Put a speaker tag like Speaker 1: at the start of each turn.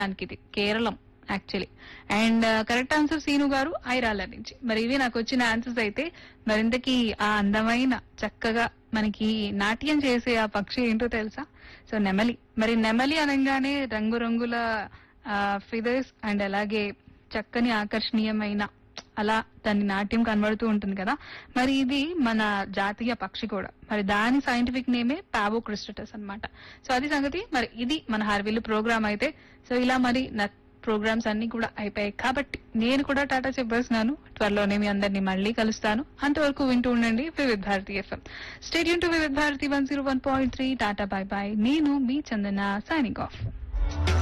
Speaker 1: దానికి ఇది Keralam actually and correct answer Seenu గారు ఐరాల నుంచి మరి ఇవి నాకు వచ్చిన ఆన్సర్స్ అయితే మరింతకి ఆ అందమైన చక్కగా మనకి నాట్యం చేసే ఆ పక్షి ఏంటో తెలుసా సో నెమలి మరి నెమలి అనగానే రంగురంగుల ఫిదర్స్ అండ్ అలాగే చక్కని ఆకర్షణీయమైన అలా దాని నాట్యం కనబడుతూ ఉంటుంది కదా మరి ఇది మన జాతీయ పక్షి కూడా మరి దాని సైంటిఫిక్ నేమే పావో క్రిస్టటస్ అన్నమాట సో అది సంగతి మరి ఇది మన హార్విల్లు ప్రోగ్రామ్ అయితే సో ఇలా మరి నా ప్రోగ్రామ్స్ అన్ని కూడా అయిపోయాయి కాబట్టి నేను కూడా టాటా చెప్పేస్తున్నాను త్వరలోనే మీ అందరినీ మళ్ళీ కలుస్తాను అంతవరకు వింటూ ఉండండి వివిధ Bharati FM stadium to Vividh Bharati one zero one point three tata bye bye నేను మీ చందన సైనింగ్ ఆఫ్